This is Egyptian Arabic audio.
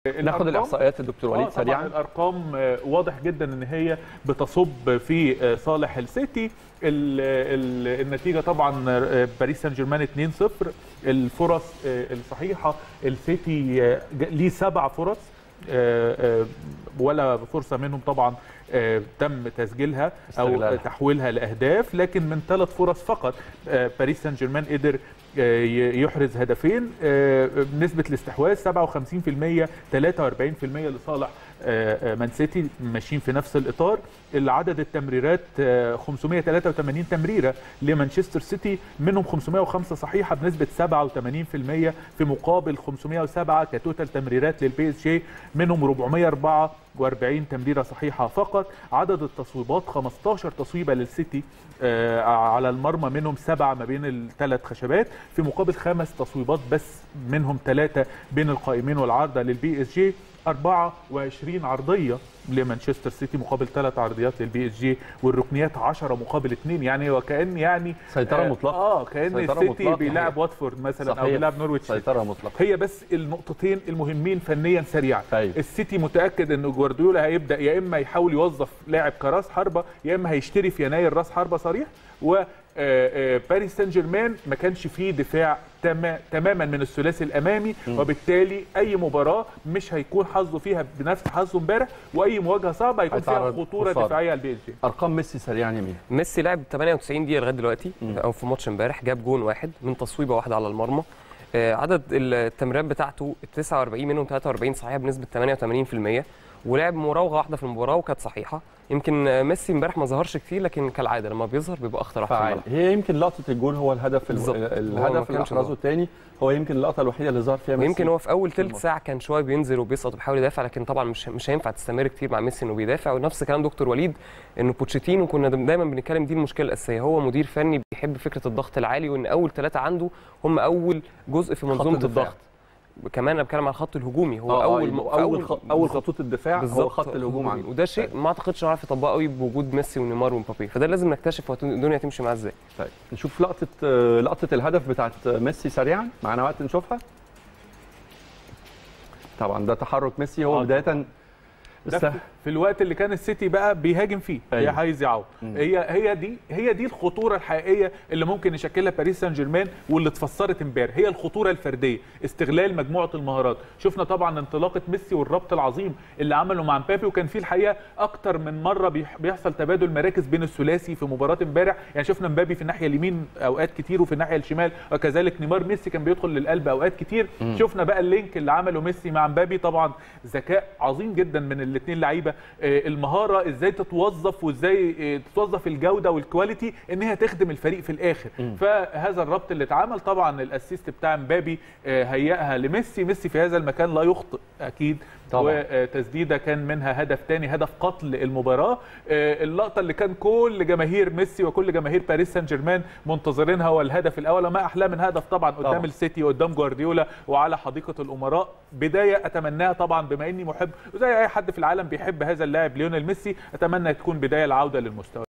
ناخد الأرقام- الاحصائيات الدكتور وليد آه طبعا سريعا الارقام آه، واضح جدا ان هي بتصب في آه، صالح السيتي ال- ال- النتيجه طبعا آه، باريس سان جيرمان 2-0 الفرص آه، الصحيحه السيتي آه، ج- ليه سبع فرص آه، آه، ولا فرصه منهم طبعا آه، تم تسجيلها او استغلالها. تحويلها لاهداف لكن من ثلاث فرص فقط آه، باريس سان جيرمان قدر آه، ي- يحرز هدفين آه، نسبه الاستحواذ 57% 43% لصالح آه، آه، مان سيتي ماشيين في نفس الاطار العدد التمريرات آه، 583 تمريره لمانشستر سيتي منهم 505 صحيحه بنسبه 87% في مقابل 507 كتوتال تمريرات للبي اس جي منهم 444 تمريره صحيحه فقط عدد التصويبات 15 تصويبه للسيتي آه، على المرمى منهم سبعه ما بين الثلاث خشبات في مقابل خمس تصويبات بس منهم ثلاثه بين القائمين والعارضه للبي اس جي 24 عرضيه لمانشستر سيتي مقابل ثلاث عرضيات للبي اس جي والركنيات 10 مقابل 2 يعني وكان يعني سيطرة آه، مطلقة. اه كان سيطرة السيتي مطلقة. بيلعب صحيح. واتفورد مثلا او صحيح. بيلعب نورويتش سيطره مطلقه هي بس النقطتين المهمين فنيا سريعا أيوة. السيتي متاكد ان جوارديولا هيبدا يا اما يحاول يوظف لاعب كراس حربه يا اما هيشتري في يناير راس حربه صريح و آه، آه، باريس سان جيرمان ما كانش فيه دفاع تما- تماما من الثلاثي الامامي وبالتالي اي مباراه مش هيكون حظه فيها بنفس حظه امبارح واي مواجهه صعبه هيكون فيها هيتعرض خطوره خسارة. دفاعيه على البي اس جي ارقام ميسي سريعا يمين ميسي لعب 98 دقيقه لغايه دلوقتي او في ماتش امبارح جاب جون واحد من تصويبه واحده على المرمى آه، عدد التمريرات بتاعته 49 منهم 43 صحيحه بنسبه 88% ولعب مراوغه واحده في المباراه وكانت صحيحه يمكن آه، ميسي امبارح ما ظهرش كتير لكن كالعاده لما بيظهر بيبقى اخطر واحد في فعال الملعب هي يمكن لقطه الجول هو الهدف الو... بالظبط. هو ما الهدف اللي كانش احرزه ضاغط. الثاني هو يمكن اللقطه الوحيده اللي ظهر فيها ميسي ويمكن هو في اول ثلث الماتش. ساعه كان شويه بينزل وبيسقط وبيحاول يدافع لكن طبعا مش مش هينفع تستمر كتير مع ميسي انه بيدافع ونفس كلام دكتور وليد انه بوتشيتينو كنا دايما بنتكلم دي المشكله الاساسيه هو مدير فني بيحب فكره الضغط العالي وان اول ثلاثه عنده هم اول جزء في منظومه الدفاع. الضغط كمان انا بتكلم على الخط الهجومي هو آه، آه، اول يبقى اول خ... اول خطوط الدفاع هو بالظبط خط الهجوم عنده وده شيء ما اعتقدش هنعرف يطبقه قوي بوجود ميسي ونيمار ومبابي فده لازم نكتشف هو الدنيا تمشي معاه ازاي طيب نشوف لقطه آه، لقطه الهدف بتاعت ميسي سريعا معانا وقت نشوفها طبعا ده تحرك ميسي هو آه، بدايه ده است... في- في الوقت اللي كان السيتي بقى بيهاجم فيه أيوة. هي عايز يعوض هي هي دي هي دي الخطوره الحقيقيه اللي ممكن يشكلها باريس سان جيرمان واللي اتفسرت امبارح هي الخطوره الفرديه استغلال مجموعه المهارات شفنا طبعا انطلاقه ميسي والربط العظيم اللي عمله مع مبابي وكان فيه الحقيقه اكتر من مره بيح- بيحصل تبادل مراكز بين الثلاثي في مباراه امبارح يعني شفنا مبابي في الناحيه اليمين اوقات كتير وفي الناحيه الشمال وكذلك نيمار ميسي كان بيدخل للقلب اوقات كتير شفنا بقى اللينك اللي عمله ميسي مع مبابي طبعا ذكاء عظيم جدا من الاثنين لعيبه آه، المهاره ازاي تتوظف وازاي آه، تتوظف الجوده والكواليتي ان هي تخدم الفريق في الاخر فهذا الربط اللي اتعمل طبعا الاسيست بتاع مبابي آه، هيئها لميسي ميسي في هذا المكان لا يخطئ اكيد طبعاً. وتسديده كان منها هدف تاني هدف قتل المباراه آه، اللقطه اللي كان كل جماهير ميسي وكل جماهير باريس سان جيرمان منتظرينها هو الهدف الاول وما احلى من هدف طبعا قدام طبعاً. السيتي قدام جوارديولا وعلى حديقه الامراء بدايه اتمناها طبعا بما اني محب وزي اي حد في العالم بيحب هذا اللاعب ليونيل ميسي اتمنى تكون بدايه العوده للمستوى